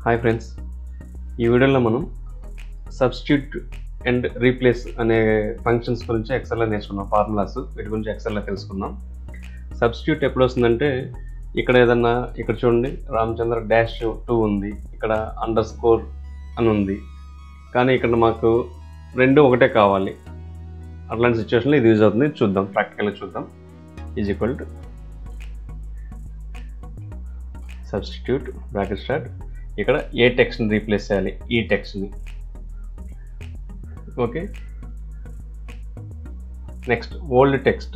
Hi friends ఈ వీడియోలో మనం సబ్స్టిట్యూట్ అండ్ రీప్లేస్ అనే ఫంక్షన్స్ గురించి ఎక్సెల్లో నేర్చుకున్నాం ఫార్ములాస్ వీటి గురించి ఎక్సెల్లో తెలుసుకున్నాం సబ్స్టిట్యూట్ ఎప్పుడు వస్తుందంటే ఇక్కడ ఏదన్నా ఇక్కడ చూడండి రామచంద్ర డాష్ టూ ఉంది ఇక్కడ అండర్ స్కోర్ అని ఉంది కానీ ఇక్కడ మాకు రెండు ఒకటే కావాలి అట్లాంటి సిచ్యువేషన్లో ఇది యూజ్ అవుతుంది చూద్దాం ప్రాక్టికల్గా చూద్దాం is equal to substitute bracket start ఇక్కడ ఏ టెక్స్ట్ని రీప్లేస్ చేయాలి ఈ టెక్స్ట్ని ఓకే నెక్స్ట్ ఓల్డ్ టెక్స్ట్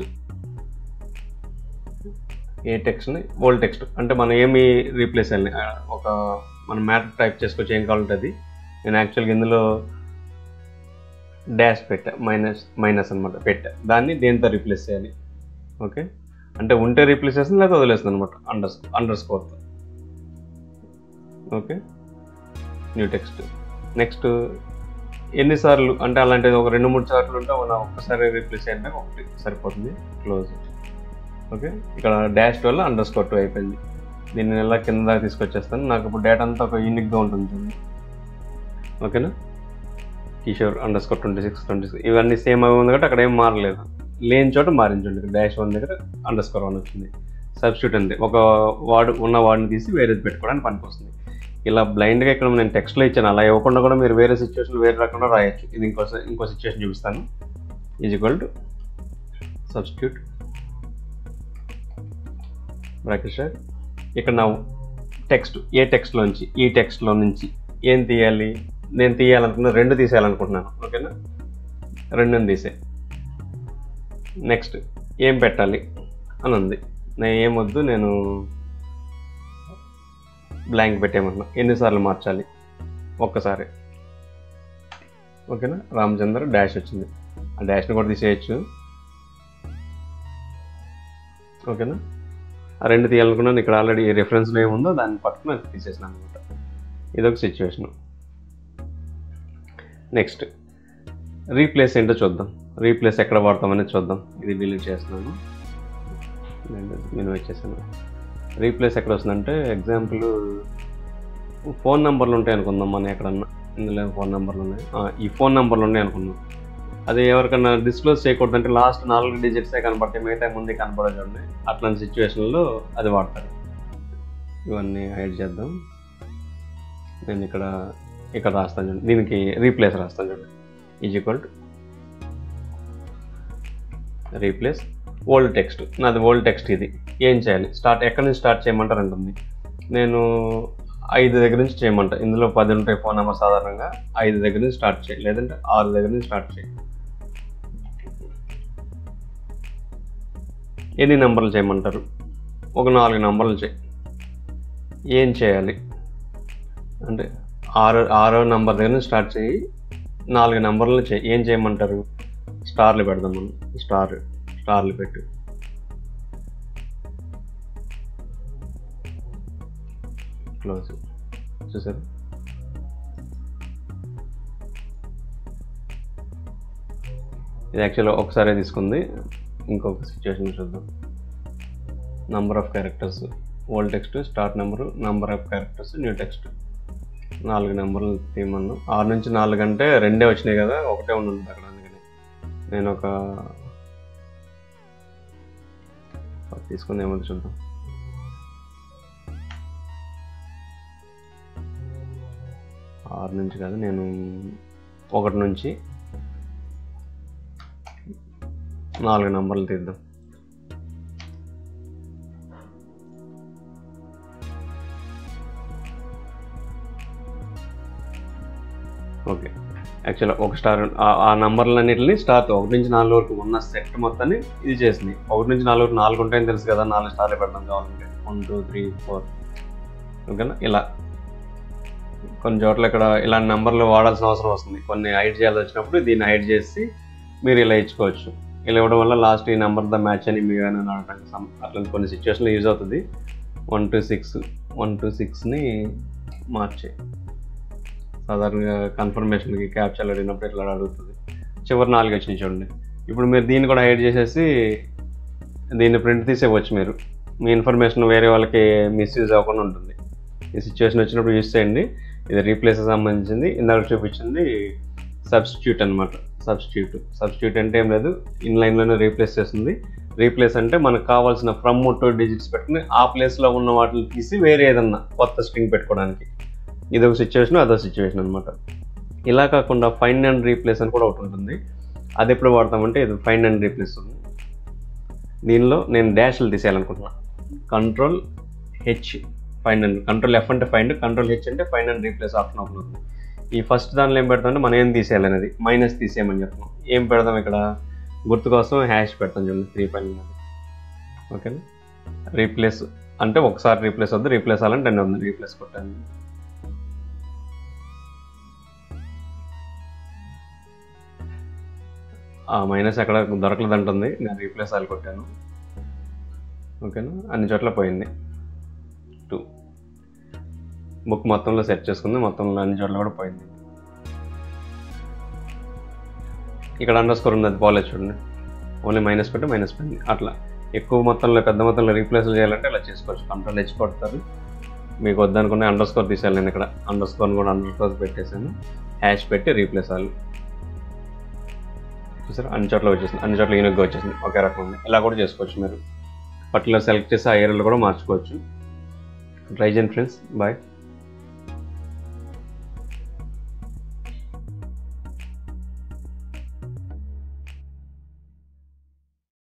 ఏ టెక్స్ట్ని ఓల్డ్ టెక్స్ట్ అంటే మనం ఏమి రీప్లేస్ చేయాలి ఆ, ఒక మనం మ్యాటర్ టైప్ చేసుకొచ్చి ఏం కావాలంటే అది నేను యాక్చువల్గా ఇందులో డాష్ పెట్టా మైనస్ మైనస్ అనమాట పెట్టా దాన్ని దేంతో రీప్లేస్ చేయాలి ఓకే అంటే ఉంటే రీప్లేస్ చేస్తుంది లేదా వదిలేస్తుంది అనమాట అండర్ అండర్ స్కోర్తో ఓకే న్యూ టెక్స్ట్ నెక్స్ట్ ఎన్నిసార్లు అంటే అలాంటిది ఒక రెండు మూడు సార్లు ఉంటే మనం ఒక్కసారి రీప్లేస్ చేయాలంటే ఒకటి సరిపోతుంది క్లోజ్ ఓకే ఇక్కడ డాష్ వల్ల అండర్ స్కోర్ టూ అయిపోయింది దీన్ని ఎలా కింద తీసుకొచ్చేస్తాను నాకు ఇప్పుడు డేటా అంతా ఒక యూనిక్గా ఉంటుంది చూడండి. ఓకేనా Kishore underscore twenty six twenty six ఇవన్నీ సేమ్ అవి ఉంది కాబట్టి అక్కడ ఏం మారలేదు లేని చోట మారించండి డాష్ వన్ దగ్గర అండర్ స్కోర్ వన్ వచ్చింది సబ్స్టిట్యూట్ అంతే ఒక వార్డు ఉన్న వార్డుని తీసి వేరేది పెట్టుకోవడానికి పనికొస్తుంది ఇలా బ్లైండ్గా ఇక్కడ నేను టెక్స్ట్లో ఇచ్చాను అలా ఇవ్వకుండా కూడా మీరు వేరే సిచ్యువేషన్ వేరే రకంగా రాయొచ్చు ఇది ఇంకో ఇంకో సిచ్యువేషన్ చూపిస్తాను is equal to substitute bracket star ఇక్కడ నా టెక్స్ట్ ఏ టెక్స్ట్లోంచి ఈ టెక్స్ట్లో నుంచి ఏం తీయాలి నేను తీయాలనుకున్నా రెండు తీసేయాలనుకుంటున్నాను ఓకేనా రెండుని తీసే నెక్స్ట్ ఏం పెట్టాలి అని ఉంది నేను ఏమొద్దు నేను బ్లాంక్ పెట్టేయమన్నా ఎన్నిసార్లు మార్చాలి ఒక్కసారి ఓకేనా రామచంద్ర డాష్ వచ్చింది ఆ డాష్ని కూడా తీసేయచ్చు ఓకేనా ఆ రెండు తీయాలనుకున్నాను ఇక్కడ ఆల్రెడీ రిఫరెన్స్లో ఏముందో దాన్ని పట్టుకుని అది తీసేసిన అనమాట ఇదొక సిచ్యువేషన్ నెక్స్ట్ రీప్లేస్ ఏంటో చూద్దాం రీప్లేస్ ఎక్కడ వాడతామనేది చూద్దాం ఇది డిలీట్ చేస్తున్నాను నేను వచ్చేసాను రీప్లేస్ ఎక్కడ వస్తుందంటే ఎగ్జాంపుల్ ఫోన్ నెంబర్లు ఉంటాయి అనుకుందాం మనం ఎక్కడన్నా ఇందులో ఫోన్ నెంబర్లు ఉన్నాయి ఆ, ఈ ఫోన్ నెంబర్లు ఉన్నాయి అనుకుందాం అది ఎవరికన్నా డిస్క్లోజ్ చేయకూడదు అంటే లాస్ట్ నాలుగు డిజిట్సే కనపడతాయి మిగతా ముందే కనపడదు చూడండి అట్లాంటి సిచ్యువేషన్లో అది వాడతారు ఇవన్నీ హైడ్ చేద్దాం నేను ఇక్కడ ఇక్కడ రాస్తాను చూడండి దీనికి రీప్లేస్ రాస్తాను చూడండి is equal to replace old text నాది ఓల్డ్ టెక్స్ట్ ఇది ఏం చేయాలి స్టార్ట్ ఎక్కడి నుంచి స్టార్ట్ చేయమంటారు అంటుంది నేను ఐదు దగ్గర నుంచి చేయమంట ఇందులో పది ఉంటాయి ఫోన్ నెంబర్ సాధారణంగా ఐదు దగ్గర నుంచి స్టార్ట్ చేయి లేదంటే ఆరు దగ్గర నుంచి స్టార్ట్ చేయి ఎన్ని నెంబర్లు చేయమంటారు ఒక నాలుగు నెంబర్లు చేయి ఏం చేయాలి అంటే ఆరో ఆరో నెంబర్ దగ్గర నుంచి స్టార్ట్ చేయి నాలుగు నెంబర్లు చేయి ఏం చేయమంటారు స్టార్లు పెడదాం మనం స్టార్ స్టార్లు పెట్టు క్లోజ్ చూసారు ఇది యాక్చువల్గా ఒకసారి తీసుకుంది ఇంకొక సిచ్యువేషన్ చూద్దాం number of characters old text start number number of characters new text నాలుగు నెంబర్లు తీయమన్నాం ఆరు నుంచి నాలుగు అంటే రెండే వచ్చినాయి కదా ఒకటే ఉంది అక్కడ అందుకని నేను ఒక ఒకటి తీసుకుని ఏమో చూద్దాం ఆరు నుంచి కాదు నేను ఒకటి నుంచి నాలుగు నంబర్లు తీద్దాం ఓకే యాక్చువల్గా ఒక స్టార్ ఆ- ఆ నంబర్లన్నింటిని స్టార్ ఒకటి నుంచి నాలుగు వరకు ఉన్న సెట్ మొత్తాన్ని ఇది చేసింది ఒకటి నుంచి నాలుగు వరకు నాలుగు ఉంటాయని తెలుసు కదా నాలుగు స్టార్లు పెడదాం కావాలంటే వన్ టూ త్రీ ఫోర్ ఓకేనా ఇలా కొన్ని చోట్ల ఇక్కడ ఇలాంటి నెంబర్లు వాడాల్సిన అవసరం వస్తుంది కొన్ని హైడ్ చేయాల్సి వచ్చినప్పుడు దీన్ని హైడ్ చేసి మీరు ఇలా ఇచ్చుకోవచ్చు ఇలా ఇవ్వడం వల్ల లాస్ట్ ఈ నెంబర్తో మ్యాచ్ అని మీరు అని అనడానికి some- అట్లాంటి కొన్ని సిచ్యువేషన్లో యూజ్ అవుతుంది one two six one two సిక్స్ని మార్చే సాధారణంగా కన్ఫర్మేషన్కి క్యాప్చర్ అడిగినప్పుడు ఇట్లా అడుగుతుంది చివరి నాలుగు వచ్చినాయి చూడండి ఇప్పుడు మీరు దీన్ని కూడా హైడ్ చేసేసి దీన్ని ప్రింట్ తీసేవచ్చు మీరు మీ ఇన్ఫర్మేషన్ వేరే వాళ్ళకి మిస్యూజ్ అవ్వకుండా ఉంటుంది ఈ సిచ్యువేషన్ వచ్చినప్పుడు యూస్ చేయండి ఇది రీప్లేస్ సంబంధించింది ఇందాక చూపించింది సబ్స్టిట్యూట్ అనమాట సబ్స్టిట్యూట్ సబ్స్టిట్యూట్ అంటే ఏం లేదు ఇన్ లైన్లోనే రీప్లేస్ చేస్తుంది రీప్లేస్ అంటే మనకు కావాల్సిన ఫ్రమ్ టు డిజిట్స్ పెట్టుకుని ఆ ప్లేస్లో ఉన్న వాటిని తీసి వేరే ఏదన్నా కొత్త స్ట్రింగ్ పెట్టుకోవడానికి ఇది ఒక సిచ్యువేషన్ అదో సిచ్యువేషన్ అనమాట ఇలా కాకుండా ఫైండ్ అండ్ రీప్లేస్ అని కూడా ఒకటి ఉంటుంది అది ఎప్పుడు వాడతామంటే ఇది ఫైండ్ అండ్ రీప్లేస్ ఉంది దీనిలో నేను డాష్లు తీసేయాలనుకుంటున్నాను control H find and control F అంటే ఫైండ్ కంట్రోల్ హెచ్ అంటే find and replace option open అవుతుంది ఈ ఫస్ట్ దానిలో ఏం పెడతామంటే మనం ఏం తీసేయాలనేది మైనస్ తీసేయమని చెప్తున్నాం ఏం పెడదాం ఇక్కడ గుర్తు కోసం హ్యాష్ పెడతాం చూడండి త్రీ పైన ఓకేనా రీప్లేస్ అంటే ఒకసారి రీప్లేస్ వద్దు రీప్లేస్ అవ్వాలంటే రెండు ఉంది రీప్లేస్ కొట్టాను మైనస్ ఎక్కడ దొరకలేదు అంటుంది నేను రీప్లేస్ అవ్వాలి కొట్టాను ఓకేనా అన్ని చోట్ల పోయింది టూ బుక్ మొత్తంలో సెట్ చేసుకుంది మొత్తంలో అన్ని చోట్ల కూడా పోయింది ఇక్కడ అండర్ స్కోర్ ఉంది అది పోలేదు చూడండి ఓన్లీ మైనస్ పెట్టి మైనస్ పోయింది అట్లా ఎక్కువ మొత్తంలో పెద్ద మొత్తంలో రీప్లేస్ చేయాలంటే ఇలా చేసుకోవచ్చు కంట్రోల్ హెచ్ కొడతారు మీకు వద్దనుకునే అండర్ స్కోర్ తీసేయాలి నేను ఇక్కడ అండర్ స్కోర్ని కూడా అండర్ స్కోర్ పెట్టేశాను హ్యాష్ పెట్టి రీప్లేస్ అవ్వాలి చూసారు అన్ని చోట్ల వచ్చేసింది అన్ని చోట్ల యూనిక్గా వచ్చేసింది ఒకే రకం ఉంది ఇలా కూడా చేసుకోవచ్చు మీరు పర్టికులర్ సెలెక్ట్ చేసి ఆ ఏరియాలో కూడా మార్చుకోవచ్చు ట్రై చేయండి ఫ్రెండ్స్ బాయ్